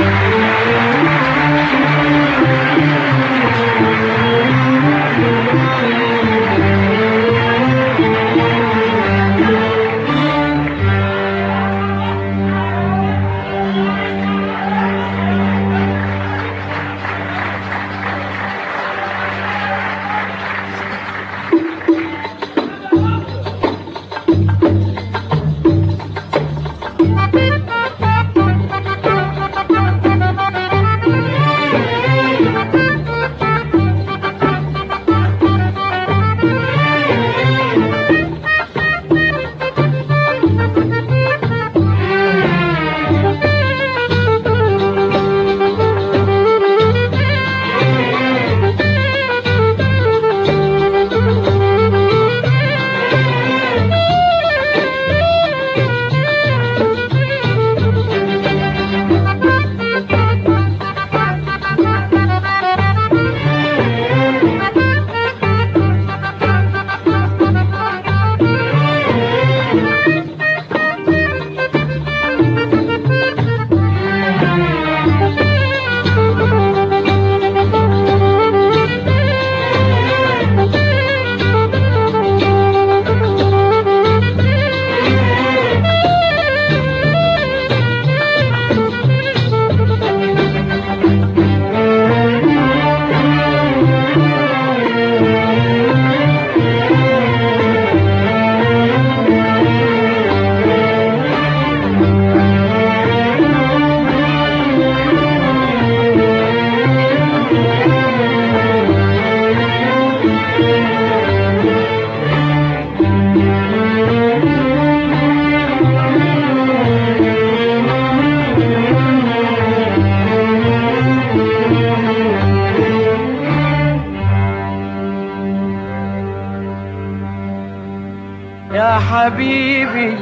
يا حبيبي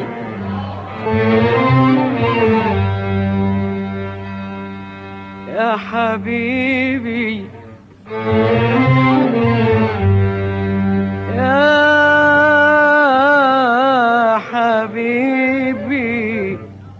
يا حبيبي يا حبيبي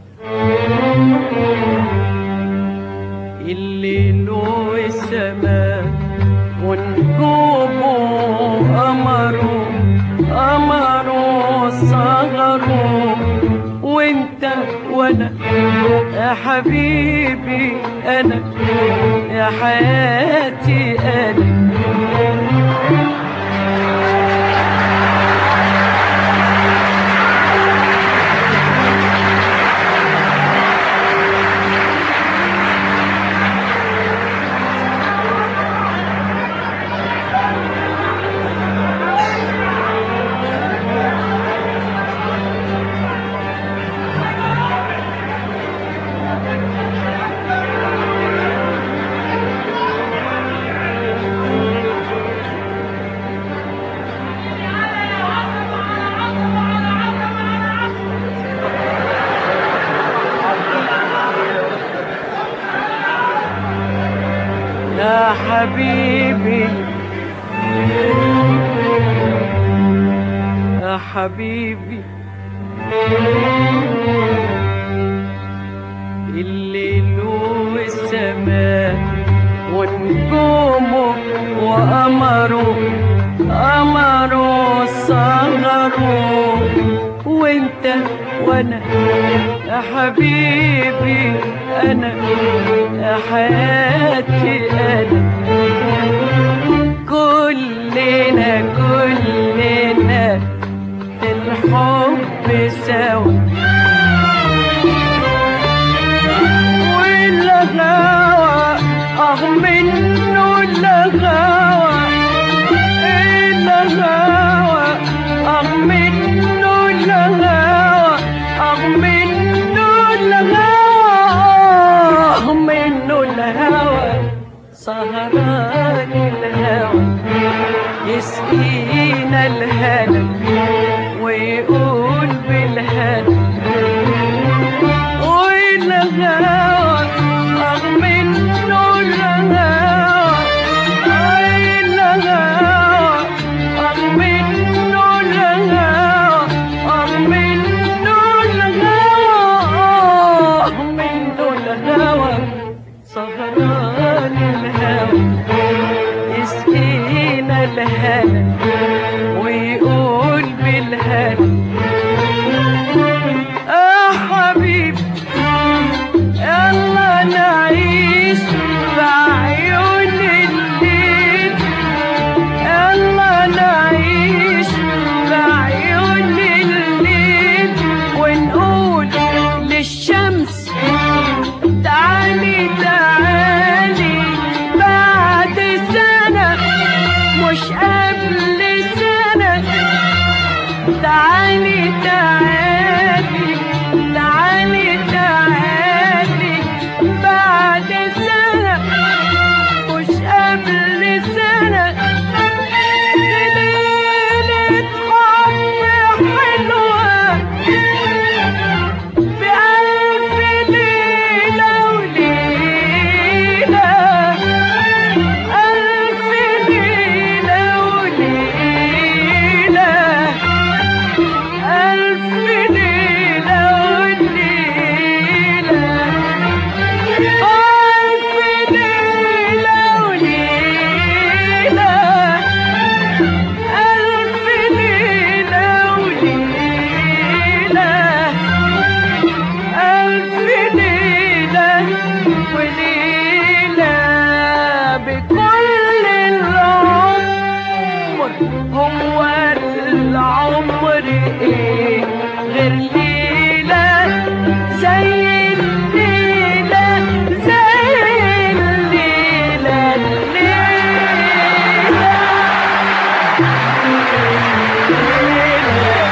الليل والسماء ونجومه قمره قمره صغره وانت وانا يا حبيبي انا يا حياتي انا يا حبيبي يا حبيبي الليل والسماء ونجومه وقمره قمره صغره وانت وانا يا حبيبي انا يا حياتي انا كلنا كلنا في الحب سوا والغاوى اه منه الغاوى الغاوى اه منه الغاوى اه منه الغاوى اه منه الهوى سهران الهوى يسقينا الهنا ويقول بالهنا بالهنا ويقول بالهنا اه حبيبي يلا نعيش في عيون الليل يلا نعيش في عيون الليل ونقول للشمس تعالي تعالي بعد سنة مش قبل سنة تعالي تعالي تعالي تعالي بعد سنة مش قبل سنة ليلة حب حلوة بألف ليلة وليلة ألف ليلة وليلة ألف ليلة وليلة ألف ليلة وليلة ألف ليلة وليلة ألف ليلة وليلة بكل العمر هو العمر إيه غير ليلة زي الليلة زي الليلة الليلة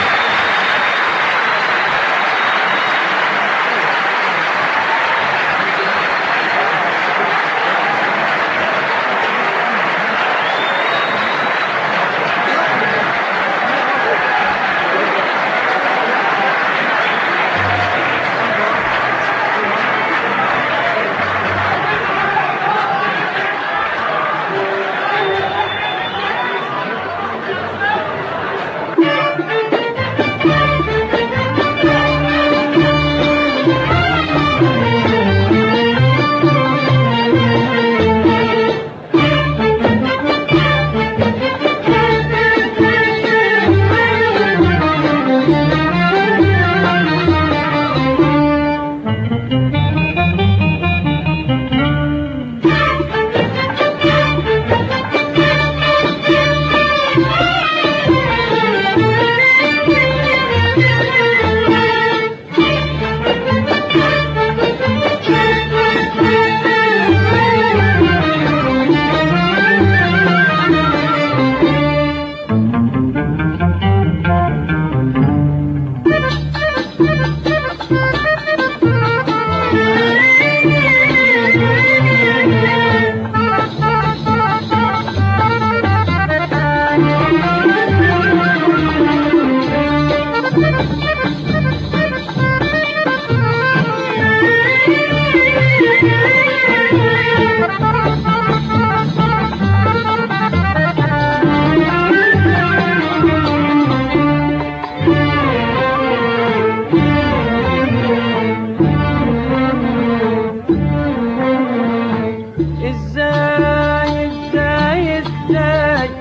ازاي ازاي ازاي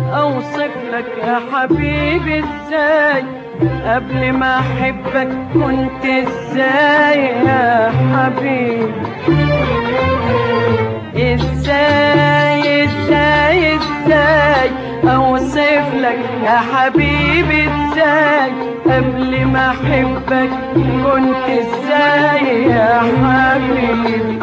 اوصف لك يا حبيبي ازاي قبل ما احبك كنت ازاي يا حبيبي ازاي ازاي ازاي اوصف لك يا حبيبي ازاي قبل ما احبك كنت ازاي يا حبيبي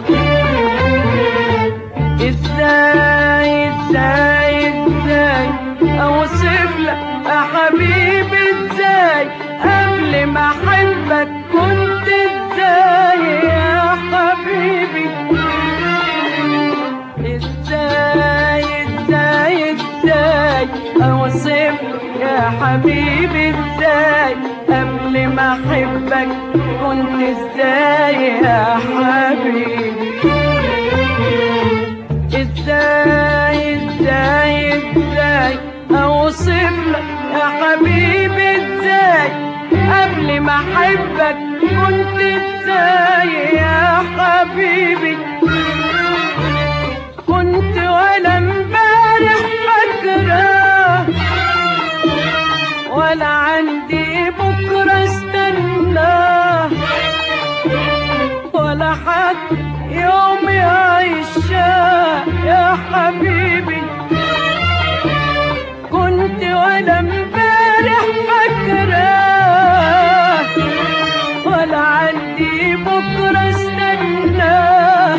ازاي ازاي ازاي اوصف لك يا حبيبي ازاي قبل ما احبك كنت ازاي يا حبيبي ازاي ازاي ازاي اوصف لك يا حبيبي ازاي قبل ما احبك كنت ازاي يا حبيبي ازاي ازاي ازاي اوصف لك يا حبيبي ازاي قبل ما احبك كنت ازاي يا حبيبي كنت ولا امبارح فاكره يوم عيشة يا حبيبي كنت ولا امبارح فاكراه ولا عندي بكرة استناه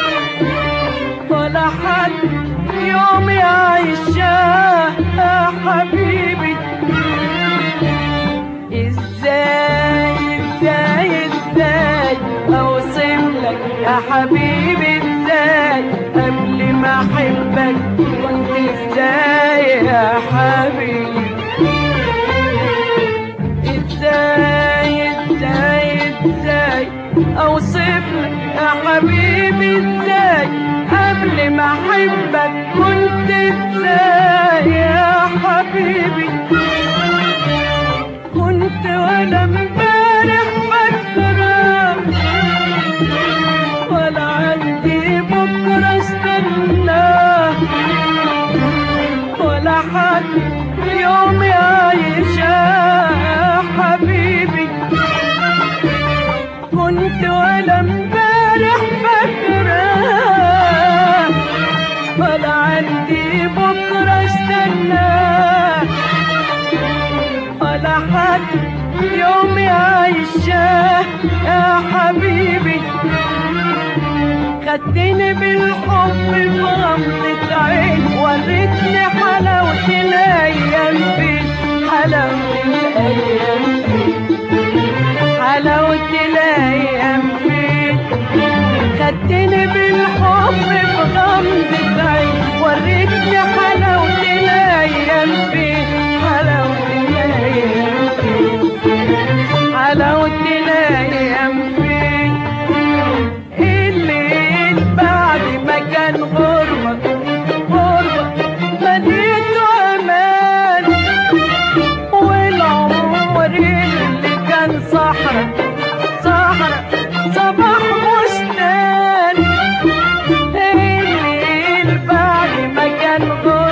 ولا حد يوم يعيشاه يا حبيبي ازاي ازاي ازاي اوصف لك يا حبيبي ازاي قبل ما احبك كنت ازاي يا حبيبي ازاي ازاي ازاي اوصف لك يا حبيبي ازاي قبل ما احبك كنت ازاي يا حبيبي كنت ولا امبارح فاكرة ولا عندي بكرة استناه ولا حد يوم يعيشة يا حبيبي كنت ولا امبارح فاكرة ولا عندي بكرة استناه ولا حد يوم يعيشاه يا حبيبي خدتني بالحب في غمضة عين وريتني حلاوة الأيام فين حلاوة الأيام فين حلاوة الأيام فين خدتني بالحب في غمضة عين وريتني حلاوة الأيام فين حلاوة الأيام فين حلاوة الأيام فين الليل بعد ما كان غربة غربة مديته أمان والعمر اللي كان صحرا صحرا صباح بستان الليل بعد ما كان غربة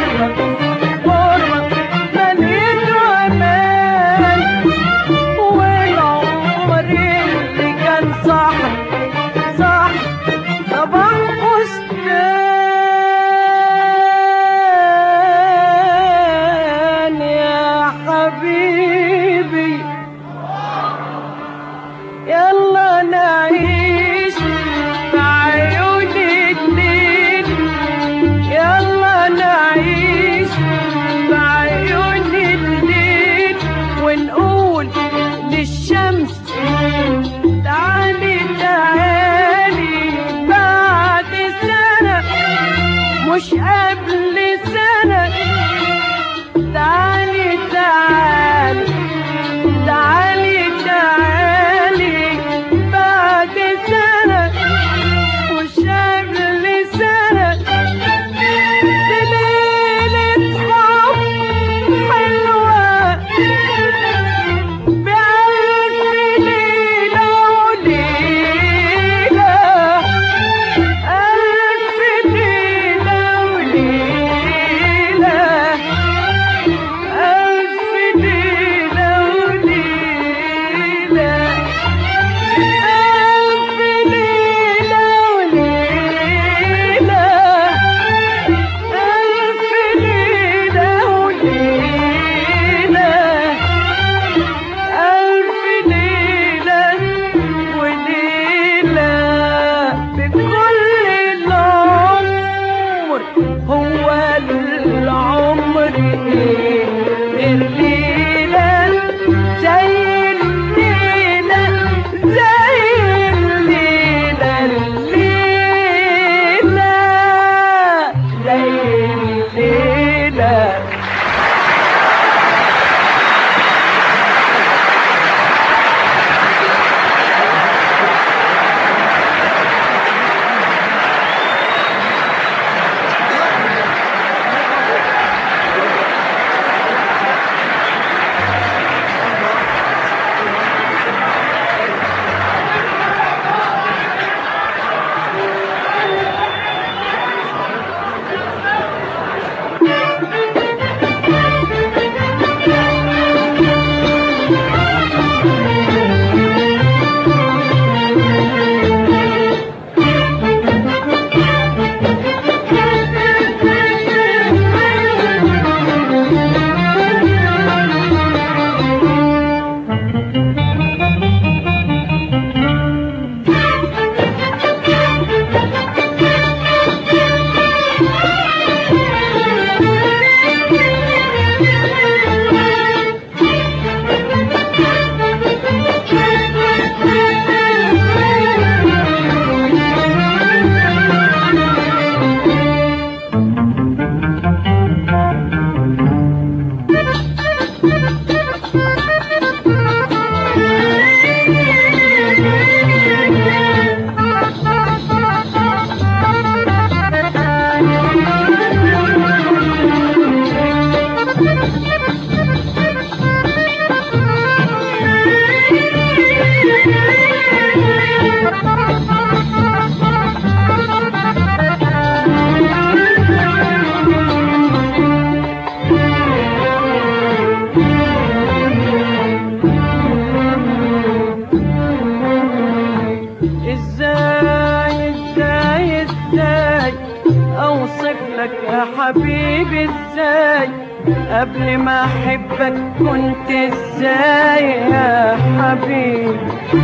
ازاي اوصف لك يا حبيبي ازاي قبل ما احبك كنت ازاي يا حبيبي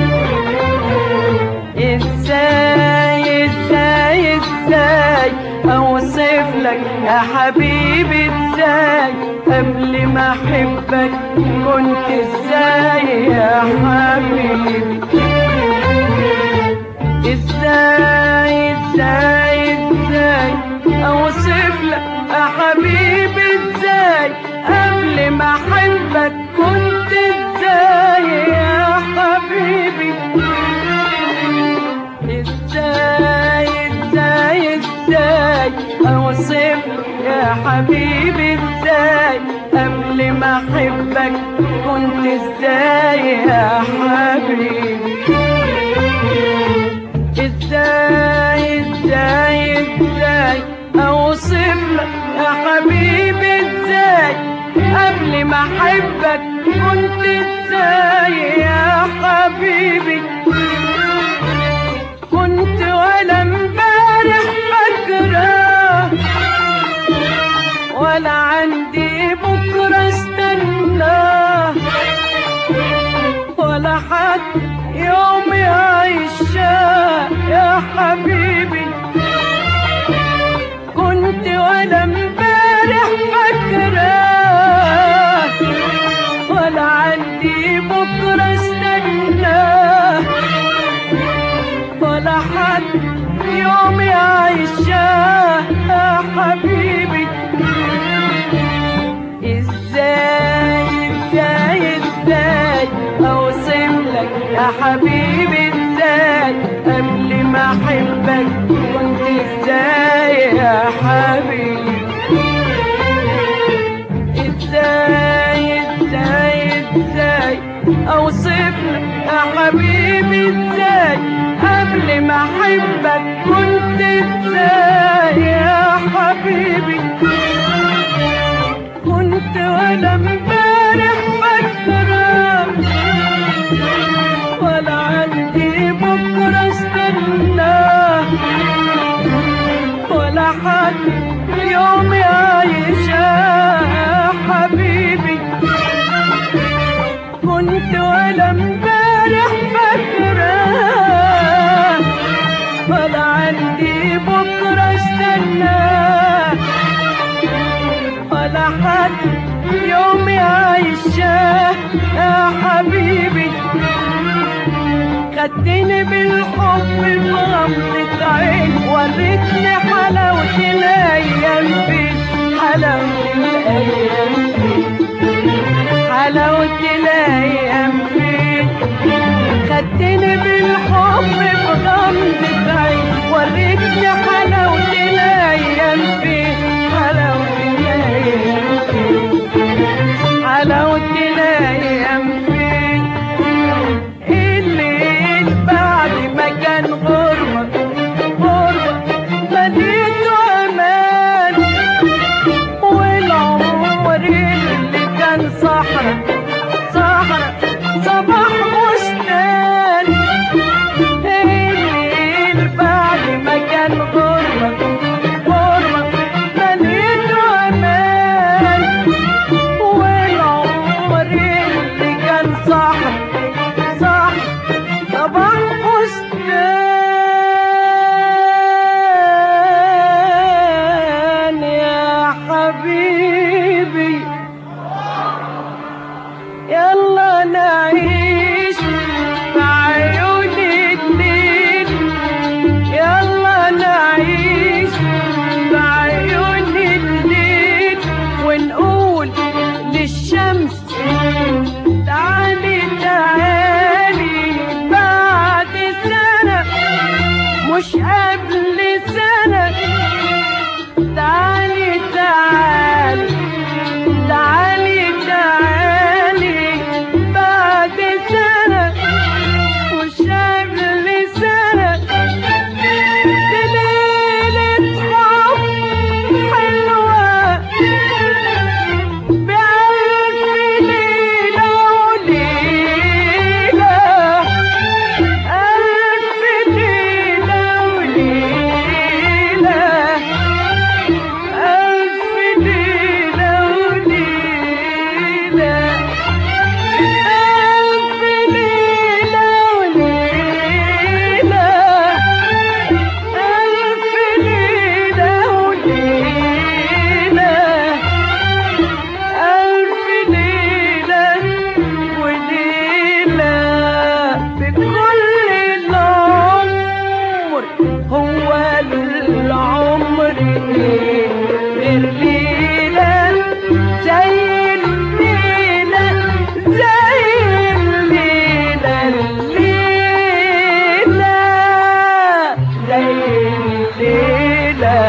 ازاي ازاي ازاي اوصف لك يا حبيبي ازاي قبل ما احبك كنت ازاي يا حبيبي ازاي ازاي ازاي اوصف لك يا حبيبي ازاي قبل ما احبك كنت ازاي يا حبيبي ازاي ازاي ازاي اوصف يا حبيبي ازاي قبل ما احبك كنت ازاي يا حبيبي ازاي ازاي ازاي اوصف لك يا حبيبي ازاي قبل ما احبك كنت ازاي يا حبيبي كنت ولا امبارح فاكره ولا عندي بكره استناه ولا حد يوم يعيشها يا حبيبي كنت ولا امبارح فاكره ولا عندي بكره استناه ولا حد يوم يعيشها يا حبيبي ازاي ازاي ازاي اوصف لك يا حبيبي ازاي قبل ما احبك كنت ازاي يا حبيبي ازاي ازاي ازاي اوصف لك يا حبيبي ازاي قبل ما احبك كنت ازاي يا حبيبي كنت ولا امبارح فاكره ولا عندي بكره استناه ولا حد يوم يعيشها يا حبيبي كنت ولا امبارح فاكره ولا عندي بكره استناه ولا حد يوم يعيشها يا حبيبي خدتني بالحب بغمضة عين وريتني حلاوة الأيام فين حلاوة الأيام فين حلاوة الأيام فين خدتني بالحب بغمضة عين وريتني حلاوة الأيام فين حلاوة الأيام فين حلاوة الأيام فين الليل بعد ما كان غربة غربة مدينته أمان والعمر اللي كان صحرا صحرا صباح بستان الليل بعد ما كان غربة غير ليلة زي الليلة زي الليلة الليلة زي الليلة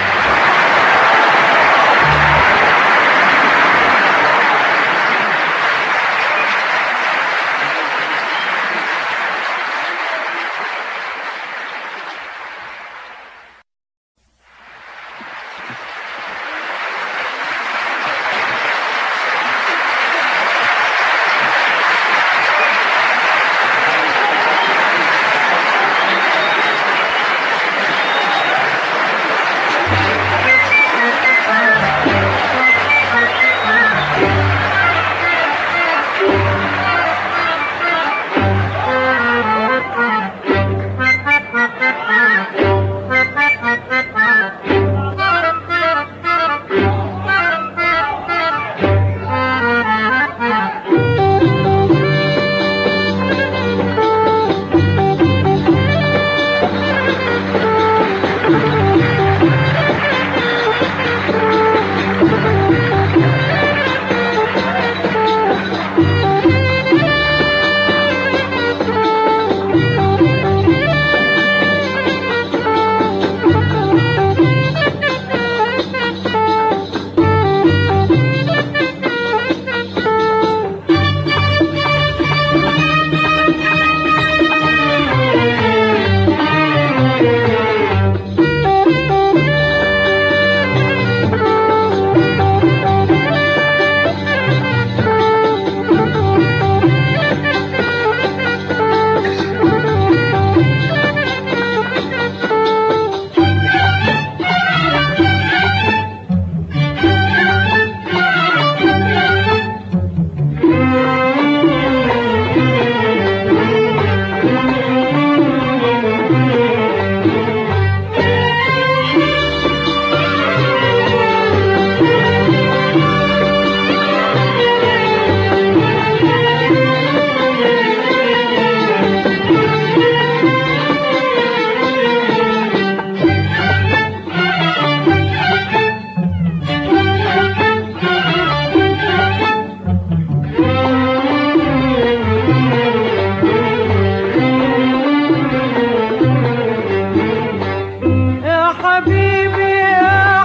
يا حبيبي يا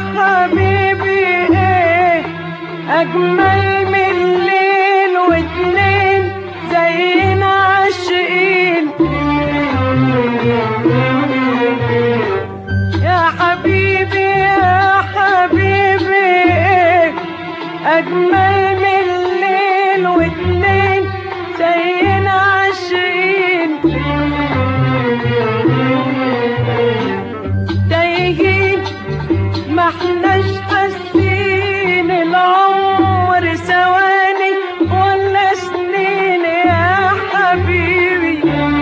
حبيبي ايه اجمل من ليل واتنين زينا عاشقين يا حبيبي يا حبيبي ايه اجمل من ليل واتنين زينا عاشقين تايهين ما احناش حاسين العمر ثواني ولا سنين يا حبيبي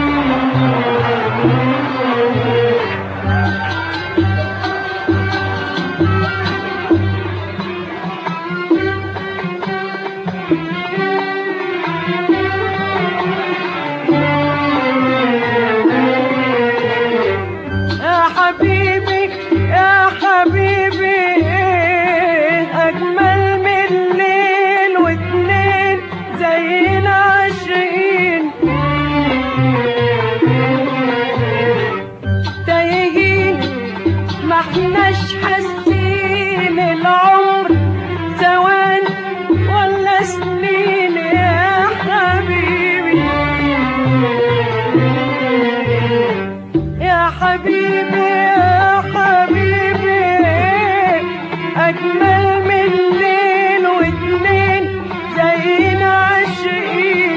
يا حبيبي يا حبيبي أجمل من ليل واتنين زينا عاشقين تايهين ما احناش حاسين العمر ثواني ولا سنين يا حبيبي يا حبيبي يا حبيبي أجمل من ليل واتنين زينا عاشقين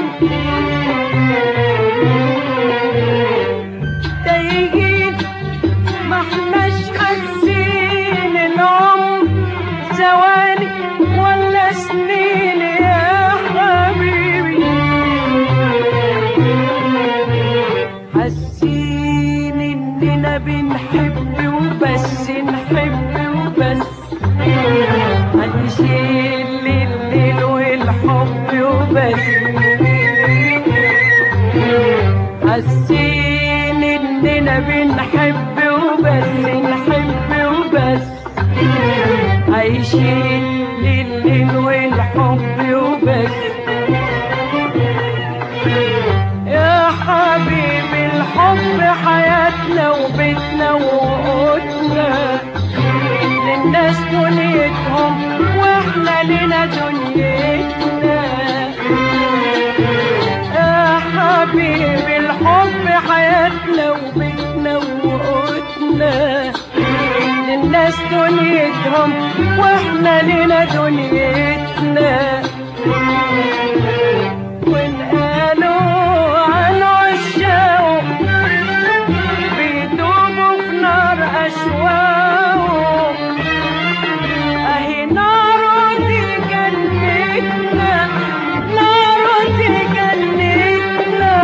تايهين ما احناش حاسين العمر ثواني ولا سنين يا حبيبي حاسين اننا بنحب وبس نحب وبس هنشيل الليل والحب وبس حاسين اننا بنحب وبس نحب وبس ماشيين الليل والحب وبس يا حبيبي الحب حياتنا وبيتنا وقوتنا للناس دنيتهم واحنا لنا دنيتنا يا حبيبي الحب حياتنا وبيتنا وقوتنا للناس دنيتهم واحنا لنا دنيتنا وانقالوا عن عشاق بيدوبوا في نار أشواق أهي نار دي جنتنا نار دي جنتنا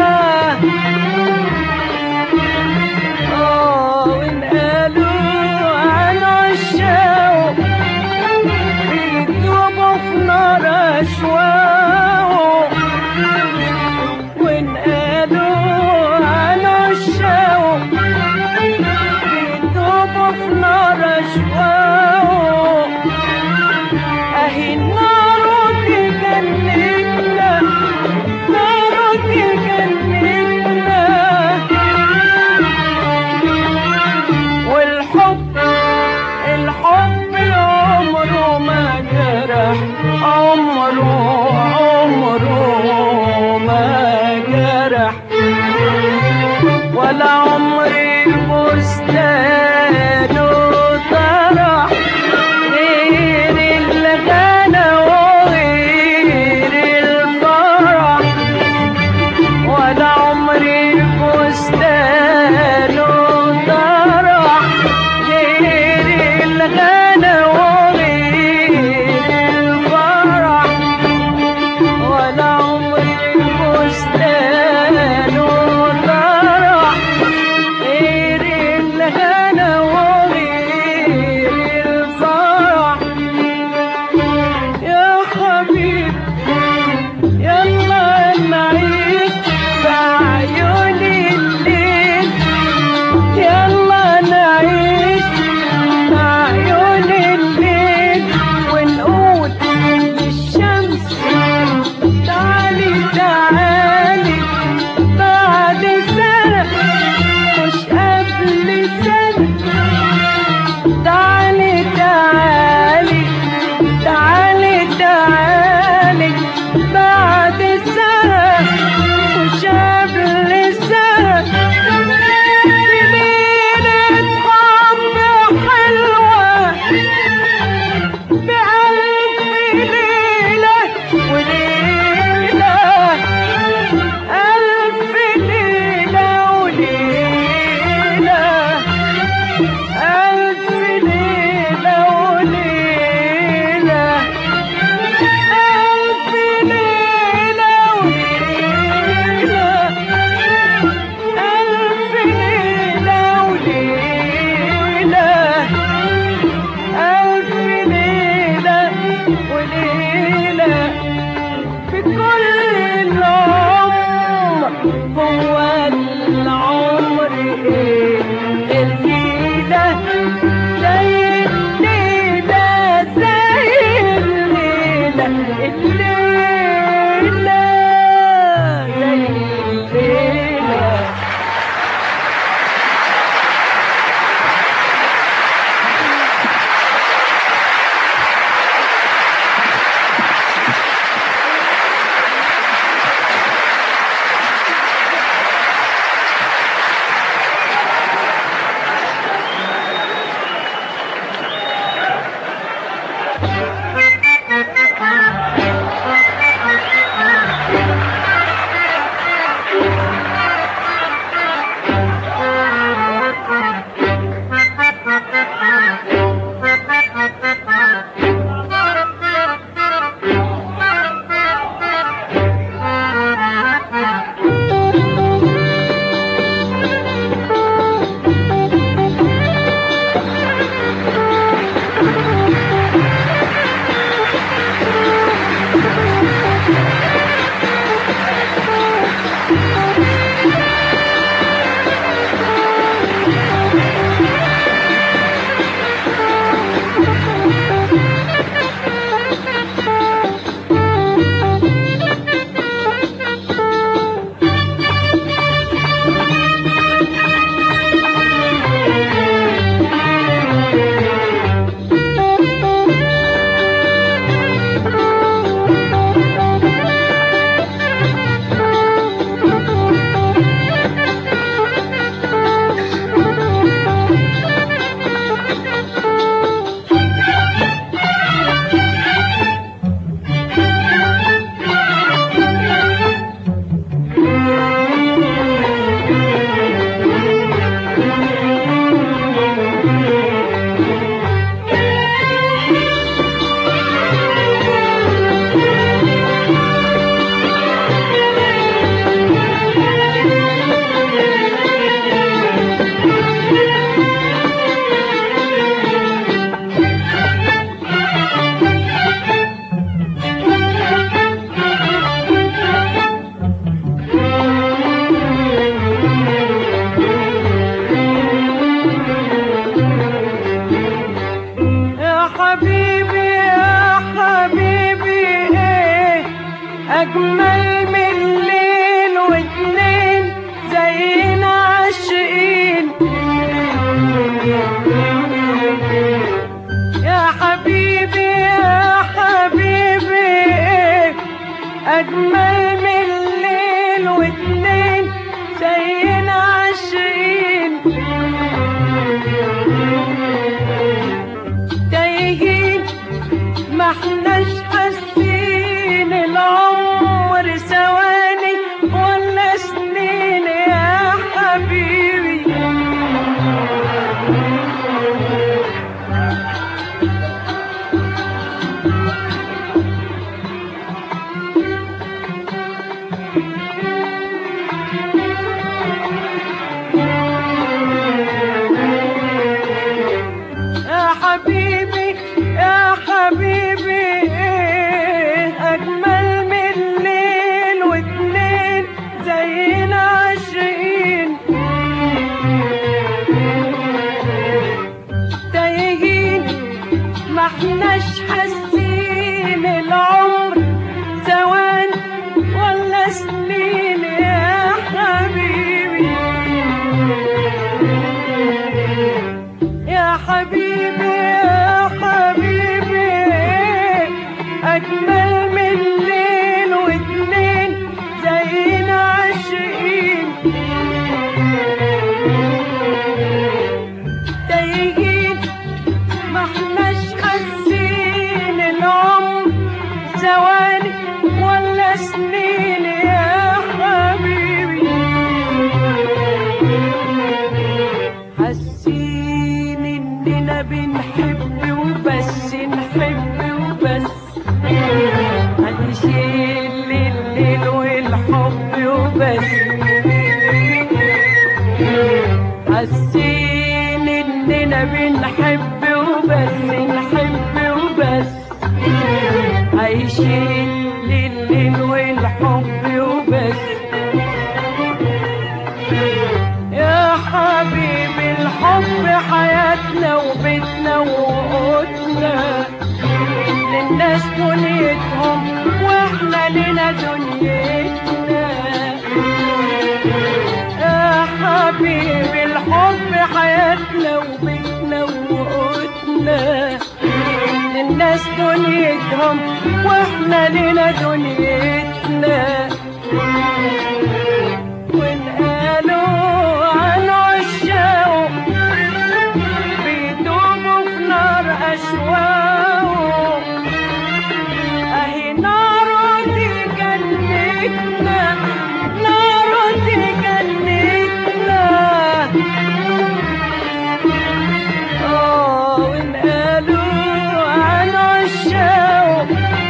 آه وانقالوا عن عشاق بيدوبوا في نار أشواق وانقالوا عن عشاق بيدوبوا في نار أشواق أهي النار دي جنتنا نار دي جنتنا والحب الحب عمره ما جرح عمره عمره ما جرح ولا عمري بستان طرح غير الغنى وغير الفرح ولا عمري بستان طرح غير الغنى وغير الفرح ولا عمري بستان طرح غير الهنا وغير الفرح يا حبيبي يلا نعيش بعيون الليل يلا نعيش بعيون حبيبي يا حبيبي ايه اجمل من ليل واتنين زينا عاشقين يا حبيبي يا حبيبي ايه اجمل من ليل واتنين زينا عاشقين تايهين ما احناش حاسين العمر ثواني ولا سنين يا حبيبي يا حبيبي يا حبيبي إيه أجمل من ليل واتنين زينا عاشقين تايهين ما احناش حاسين العمر ثواني ولا سنين يا حبيبي يا حبيبي يا حبيبي أجمل من ليل واتنين زينا عاشقين تايهين ما احناش حاسين العمر ثواني ولا سنين يا حبيبي حاسين اننا بنحب وبس نحب وبس هنشيل الليل والحب وبس حاسين اننا بنحب وبس نحب وبس هيشيل الليل والحب وبس يا حبيبي الحب حياتنا وبيتنا وقوتنا للناس دنيتهم واحنا لنا دنيتنا يا حبيبي الحب حياتنا وبيتنا وقوتنا للناس دنيتهم واحنا لنا دنيتنا وانقالوا عن عشاقه بيدوبوا في نار أشواقه أهي ناره دي جنتنا ناره دي جنتنا آه وانقالوا عن عشاقه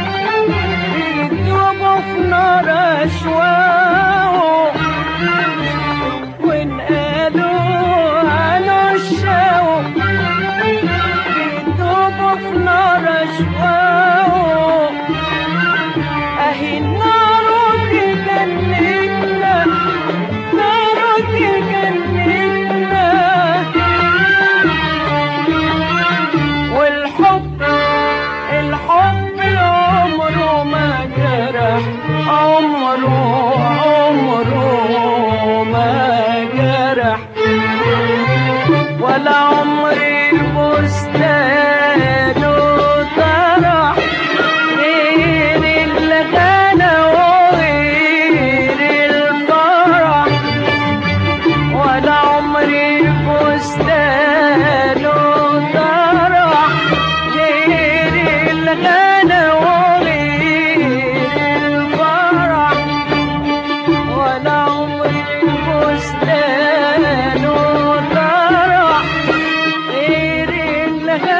بيدوبوا في نار أشواقه وانقالوا عن عشاقه بيدوبوا في نار أشواقه أهي النار دي جنتنا نار دي جنتنا والحب الحب عمره ما جرح عمره عمره ما جرح ولا عمري البستان طرح غير الغنى وغير الفرح ولا عمري البستان طرح غير الغنى وغير الفرح ولا عمري البستان طرح غير الغنى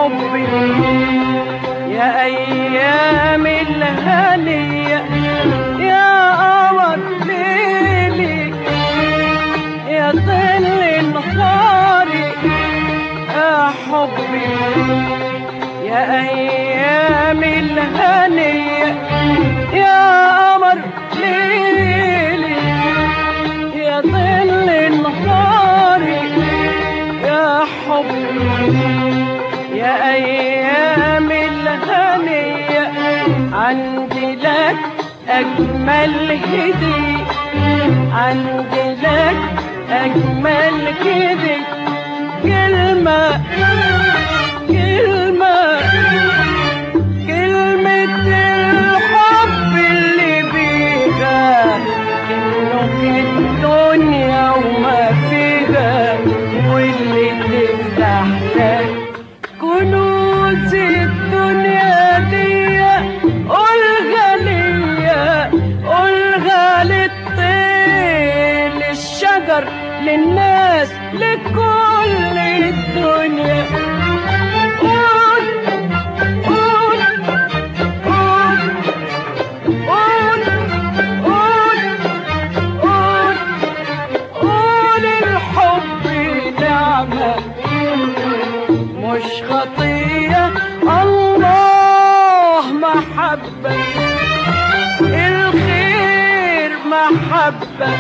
حبي يا أيام الهنية يا قمر ليلي يا ظل نهاري يا حبي يا أيام الهنية يا قمر ليلي يا ظل نهاري يا حبي يا أيام الهنية عندي لك أجمل هدية عندي لك أجمل هدية كلمة كلمة كلمة الحب اللي بيها إنه في الدنيا وما فيها واللي تفتح لك كنوز الدنيا دي قولها ليا قولها للطير للشجر للناس لكل الدنيا قول قول قول قول قول قول قول الحب نعمة مش خطية الله محبة الخير محبة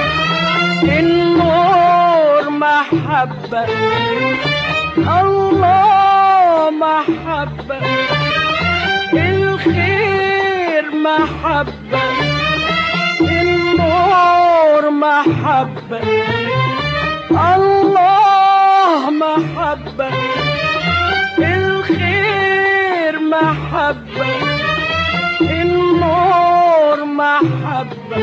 النور محبة الله محبة الخير محبة النور محبة الله محبة الخير محبة النور محبة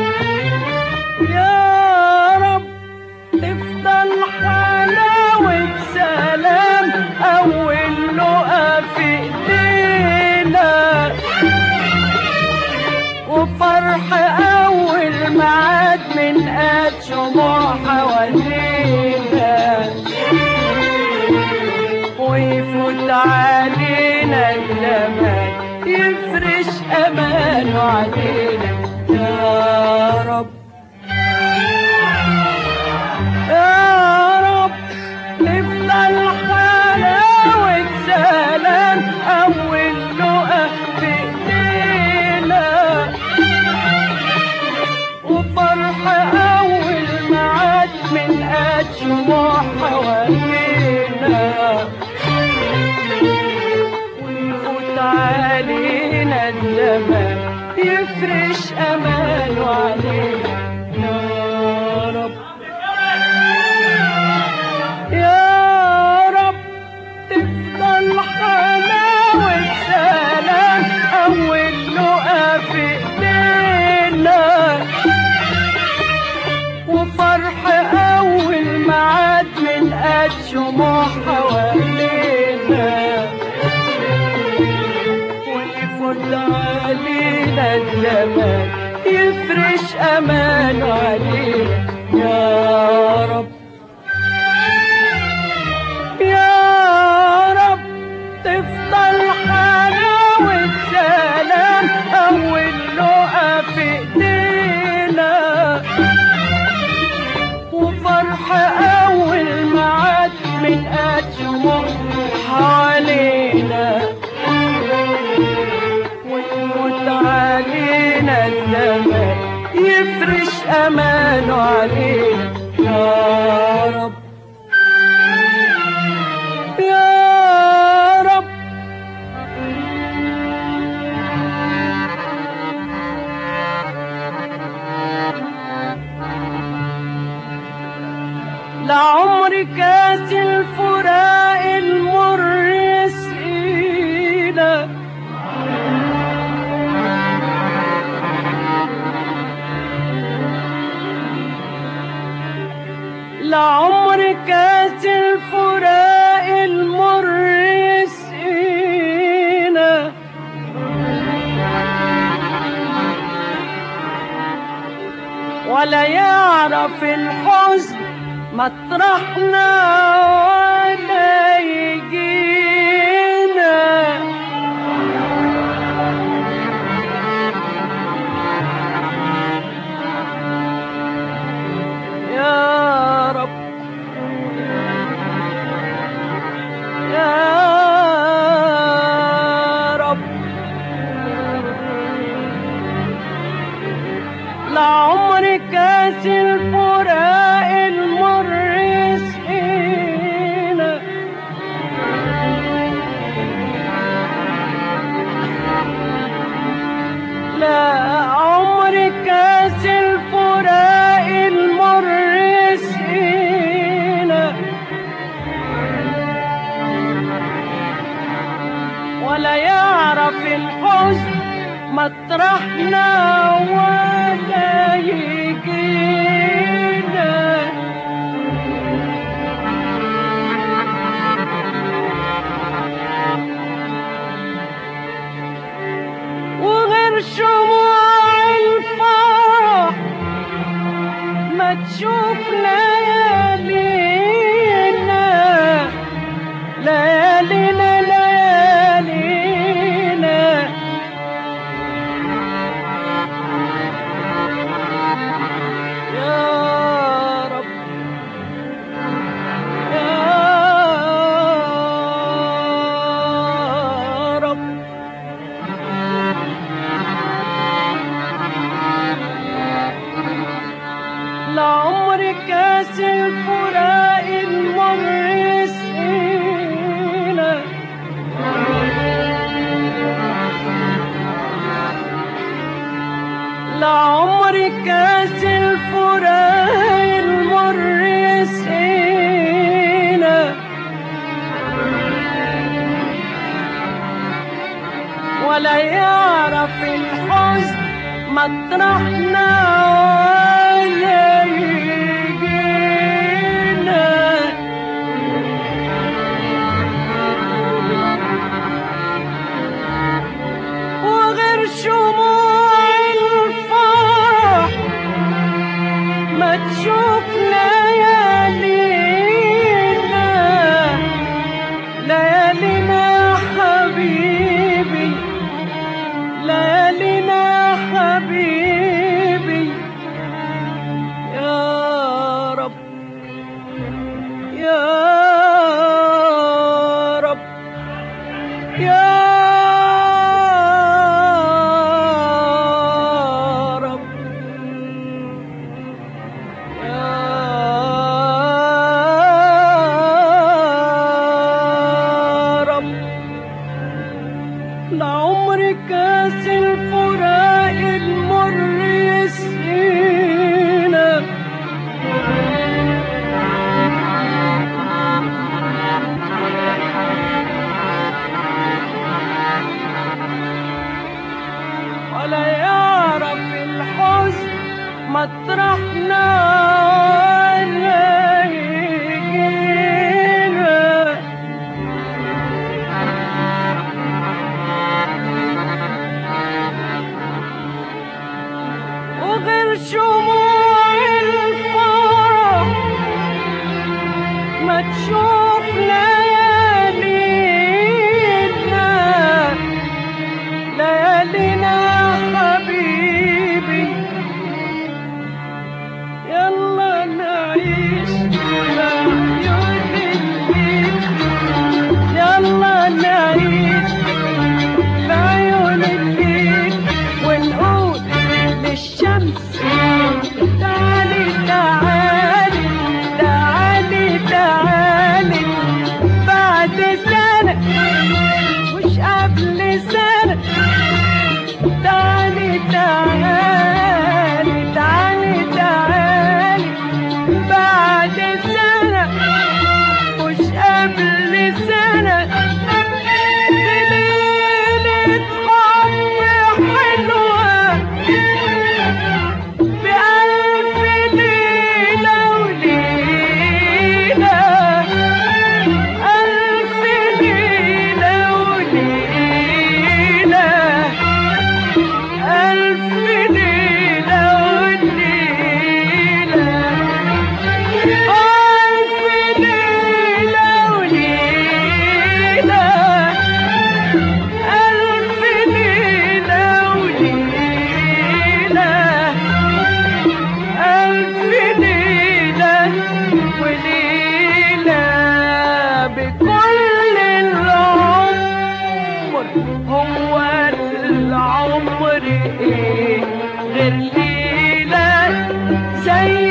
يا رب تفضل حلاوة سلام أول لقا في إيدينا وفرح أول معاد من قد شموع حوالينا ويفوت علينا الزمان يفرش أمانه علينا يا رب يا رب نفضل حلاوة سلام أول لقا في إيدينا وفرح أول معاد من قد شموع حوالينا ويفوت علينا الزمان يفرش أمانه علينا يا رب يا رب تفضل حلاوة سلام أول لقا في إيدينا وفرح أول معاد من قد شموع حوالينا ويفوت علينا الزمان يفرش أمانه علينا يا رب يا رب تفضل حلاوة سلام أول لقا في إيدينا وفرح أول معاد من قد شموع حوالينا ويفوت علينا الزمان يفرش أمانه علينا يا رب يا رب لعمر كاس الفراق المر يسقينا لعمر كاس الفراق المر يسقينا ولا يعرف الحزن مطرحنا ولا يجينا لعمر كاس الفراق المر يسقينا لا عمر كاس الفراق المر يسقينا ولا يعرف الحزن مطرحنا ولا يجينا وغير شموع الفرح ما تشوف ليالينا ليالينا ليالينا يا رب يا رب لعمر كاس الفراق المر يسقينا لعمر كاس الفراق المر يسقينا ولا يعرف الحزن مطرحنا ولا يجينا وغير شموع الفرح ما تشوف ليالينا ليالينا حبيبي ليالينا حبيبي يا رب يا رب يا رب يا رب لعمر كاس الفراق المر يسقينا ولا يعرف الحزن مطرحنا ولا يجينا وغير شموع الفرح ما تشوف ليالينا ليالينا حبيبي يلا نعيش بعيون الليل يلا نعيش بعيون الليل ونقول للشمس تعالي تعالي تعالي تعالي بعد سنة مش قبل سنة تعالي تعالي تعالي تعالي بعد سنة مش قبل سنة ليلة حب حلوة بألف زي